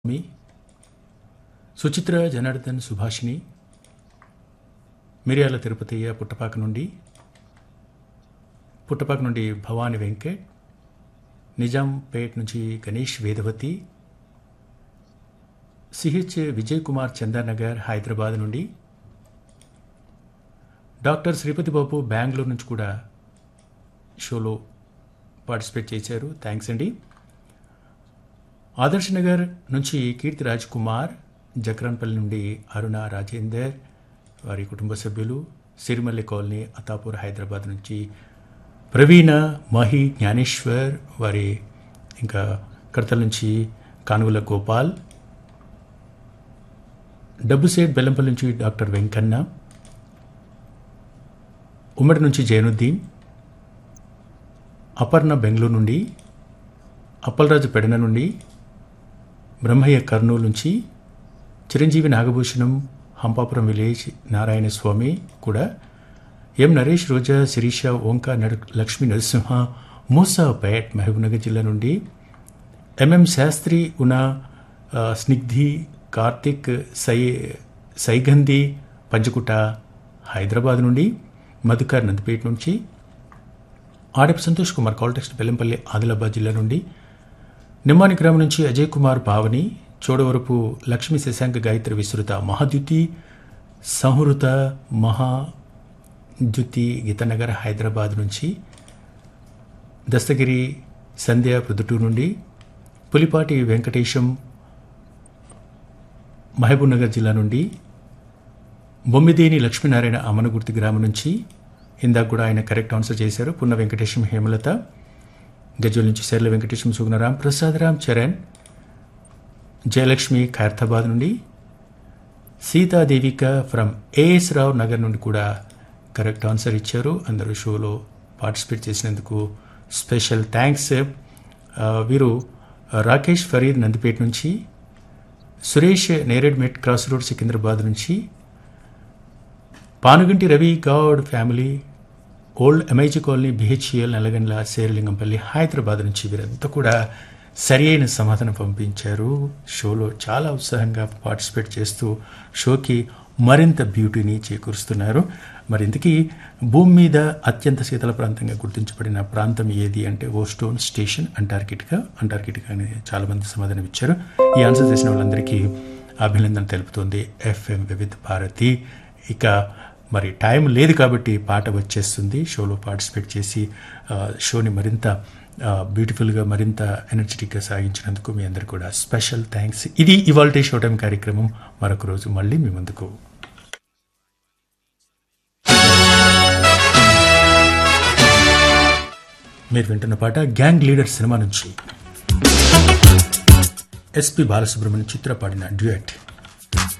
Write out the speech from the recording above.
మీ సుచిత్ర జనార్దన్ సుభాషిణి మిర్యాల తిరుపతయ్య పుట్టపాక నుండి పుట్టపాక నుండి భవాని వెంకట్ నిజాంపేట్ నుంచి గణేష్ వేదవతి సిహెచ్ విజయ్ కుమార్ చందానగర్ హైదరాబాద్ నుండి డాక్టర్ శ్రీపతి బాబు బెంగళూరు నుంచి కూడా షోలో పార్టిసిపేట్ చేశారు థ్యాంక్స్ అండి ఆదర్శ్ నగర్ నుంచి కీర్తి రాజ్ కుమార్ జక్రాన్పల్లి నుండి అరుణ రాజేందర్ వారి కుటుంబ సభ్యులు సిరిమల్లి కాలనీ అతాపూర్ హైదరాబాద్ నుంచి ప్రవీణ మహి జ్ఞానేశ్వర్ వారి ఇంకా కడతల నుంచి కానుగుల గోపాల్ డబ్బుసేట్ బెల్లంపల్లి నుంచి డాక్టర్ వెంకన్న ఉమ్మడి నుంచి జైనుద్దీన్ అపర్ణ బెంగళూరు నుండి అప్పలరాజు పెడన నుండి బ్రహ్మయ్య కర్నూలు నుంచి చిరంజీవి నాగభూషణం హంపాపురం విలేజ్ నారాయణ స్వామి కూడా ఎం నరేష్ రోజా శిరీష ఓంకా నర లక్ష్మీ నరసింహ మూసాపేట్ మహబూబ్నగర్ జిల్లా నుండి ఎంఎం శాస్త్రి ఉన్న ఆ, స్నిగ్ధి కార్తిక్ సై సైగంధి పంచకుట హైదరాబాద్ నుండి మధుకర్ నందిపేట నుంచి ఆడపు సంతోష్ కుమార్ కాల్టెక్స్ట్ బెల్లంపల్లి ఆదిలాబాద్ జిల్లా నుండి నిమ్మాని గ్రామం నుంచి అజయ్ కుమార్ పావని చోడవరపు లక్ష్మీ శశాంక గాయత్రి విస్తృత మహాద్యుతి సంహృత మహాద్యుతి గీతనగర్ హైదరాబాద్ నుంచి దస్తగిరి సంధ్య ప్రొద్దుటూరు నుండి పులిపాటి వెంకటేశం మహబూబ్నగర్ జిల్లా నుండి బొమ్మిదేని లక్ష్మీనారాయణ అమనగుర్తి గ్రామం నుంచి ఇందాక కూడా ఆయన కరెక్ట్ ఆన్సర్ చేశారు పున్న వెంకటేశం హేమలత గజ్వల్ నుంచి శర్ల వెంకటేశం సుగుణరాం ప్రసాద్ రామ్ చరణ్ జయలక్ష్మి ఖైరతాబాద్ నుండి సీతాదేవిక ఫ్రమ్ ఏఎస్ రావు నగర్ నుండి కూడా కరెక్ట్ ఆన్సర్ ఇచ్చారు అందరూ షోలో పార్టిసిపేట్ చేసినందుకు స్పెషల్ థ్యాంక్స్ ఆ, వీరు రాకేష్ ఫరీద్ నందిపేట నుంచి సురేష్ నేరేడ్మెట్ క్రాస్ రోడ్ సికింద్రాబాద్ నుంచి Panuganti Ravi Goud family old MIG colony BHEL Nallagandla Serilingampally Hyderabad నుంచి వీరంతా కూడా సరి అయిన సమాధానం పంపించారు షోలో చాలా ఉత్సాహంగా పార్టిసిపేట్ చేస్తూ షోకి మరింత బ్యూటీని చేకూరుస్తున్నారు మరి ఇంతకీ భూమి మీద అత్యంత శీతల ప్రాంతంగా గుర్తించబడిన ప్రాంతం ఏది అంటే ఓస్టోన్ స్టేషన్ అంటార్కిటికా అంటార్కిటికా అని చాలామంది సమాధానం ఇచ్చారు ఈ ఆన్సర్ చేసిన వాళ్ళందరికీ అభినందన తెలుపుతోంది ఎఫ్ఎం వివిధ భారతి ఇక మరి టైం లేదు కాబట్టి పాట వచ్చేస్తుంది షోలో పార్టిసిపేట్ చేసి ఆ, షోని మరింత ఆ, బ్యూటిఫుల్గా మరింత ఎనర్జెటిక్గా సాగించినందుకు మీ అందరు కూడా స్పెషల్ థ్యాంక్స్ ఇది ఇవాల్టే షో టైం కార్యక్రమం మరొక రోజు మళ్ళీ మీ ముందుకు మీరు వింటున్న పాట గ్యాంగ్ లీడర్ సినిమా నుంచి ఎస్పి బాలసుబ్రహ్మణ్యం చిత్ర పాడిన డ్యూయట్